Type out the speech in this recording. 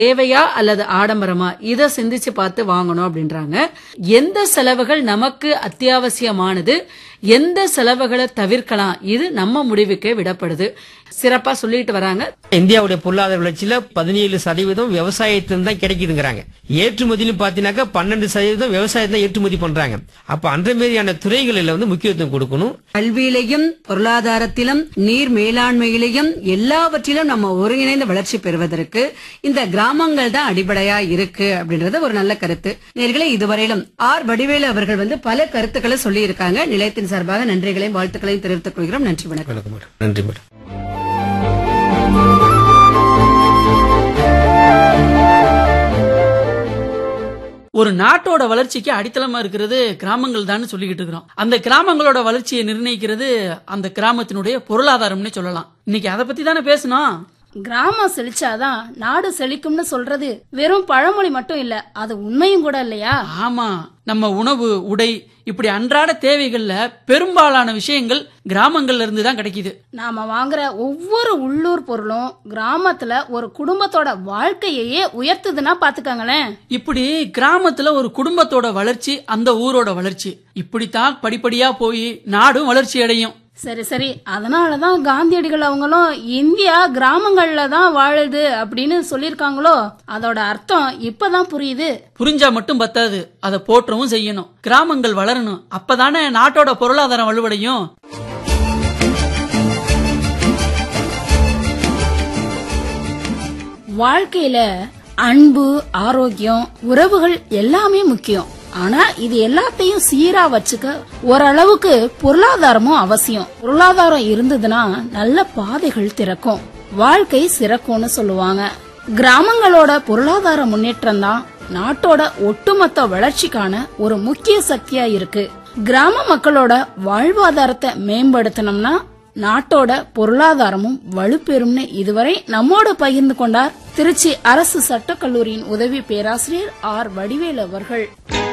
தேவையா அல்லது ஆடம்பரமா இத சிந்திச்சு பார்த்து வாங்கணும் அப்படின்றாங்க எந்த செலவுகள் நமக்கு அத்தியாவசியமானது எந்த செலவுகளை தவிர்க்கலாம் இது நம்ம முடிவுக்கே விடப்படுது சிறப்பா சொல்லிட்டு வராங்க இந்தியாவுடைய பொருளாதார வளர்ச்சியில பதினேழு சதவீதம் விவசாயத்திலிருந்து தான் கிடைக்குதுங்கிறாங்க ஏற்றுமதியிலும் பாத்தீங்கன்னாக்கா பன்னெண்டு சதவீதம் விவசாயத்தை தான் ஏற்றுமதி பண்றாங்க அப்ப அந்த மாதிரியான துறைகளில் வந்து முக்கியத்துவம் கொடுக்கணும் கல்வியிலையும் பொருளாதாரத்திலும் நீர் மேலாண்மையிலையும் எல்லாவற்றிலும் நம்ம ஒருங்கிணைந்த வளர்ச்சி பெறுவதற்கு இந்த கிராமங்கள் தான் அடிப்படையா இருக்கு அப்படின்றது ஒரு நல்ல கருத்து நேர்களே இதுவரையிலும் ஆர் வடிவேலு அவர்கள் வந்து பல கருத்துக்களை சொல்லி இருக்காங்க நிலையத்தின் சார்பாக நன்றிகளையும் வாழ்த்துக்களையும் தெரிவித்துக் கொள்கிறோம் நன்றி வணக்கம் வணக்கம் மேடம் நன்றி மேடம் ஒரு நாட்டோட வளர்ச்சிக்கு அடித்தளமா இருக்கிறது கிராமங்கள் தான் சொல்லிக்கிட்டு இருக்கிறோம் அந்த கிராமங்களோட வளர்ச்சியை நிர்ணயிக்கிறது அந்த கிராமத்தினுடைய பொருளாதாரம்னு சொல்லலாம் இன்னைக்கு அதை பத்தி தானே பேசணும் கிராமம் செழிச்சாதான் நாடு செழிக்கும்னு சொல்றது வெறும் பழமொழி மட்டும் இல்ல அது உண்மையும் கூட இல்லையா ஆமா நம்ம உணவு உடை இப்படி அன்றாட தேவைகள்ல பெரும்பாலான விஷயங்கள் கிராமங்கள்ல இருந்து தான் கிடைக்குது நாம வாங்குற ஒவ்வொரு உள்ளூர் பொருளும் கிராமத்துல ஒரு குடும்பத்தோட வாழ்க்கையையே உயர்த்துதுன்னா பாத்துக்கங்களேன் இப்படி கிராமத்துல ஒரு குடும்பத்தோட வளர்ச்சி அந்த ஊரோட வளர்ச்சி இப்படித்தான் படிப்படியா போய் நாடும் வளர்ச்சி அடையும் சரி சரி அதனாலதான் காந்தியடிகள் அவங்களும் இந்தியா கிராமங்கள்ல தான் வாழுது அப்படின்னு சொல்லிருக்காங்களோ அதோட அர்த்தம் இப்பதான் புரியுது புரிஞ்சா மட்டும் பத்தாது அதை போற்றவும் செய்யணும் கிராமங்கள் வளரணும் அப்பதானே நாட்டோட பொருளாதாரம் வலுவடையும் வாழ்க்கையில அன்பு ஆரோக்கியம் உறவுகள் எல்லாமே முக்கியம் ஆனா இது எல்லாத்தையும் சீரா வச்சுக்க ஓரளவுக்கு பொருளாதாரமும் அவசியம் பொருளாதாரம் இருந்ததுன்னா நல்ல பாதைகள் திறக்கும் வாழ்க்கை சிறக்கும்னு சொல்லுவாங்க கிராமங்களோட பொருளாதார முன்னேற்றம் தான் நாட்டோட ஒட்டுமொத்த வளர்ச்சிக்கான ஒரு முக்கிய சக்தியா இருக்கு கிராம மக்களோட வாழ்வாதாரத்தை மேம்படுத்தணும்னா நாட்டோட பொருளாதாரமும் வலுப்பெறும்னு இதுவரை நம்மோடு பகிர்ந்து கொண்டார் திருச்சி அரசு சட்டக்கல்லூரியின் உதவி பேராசிரியர் ஆர் வடிவேலு அவர்கள்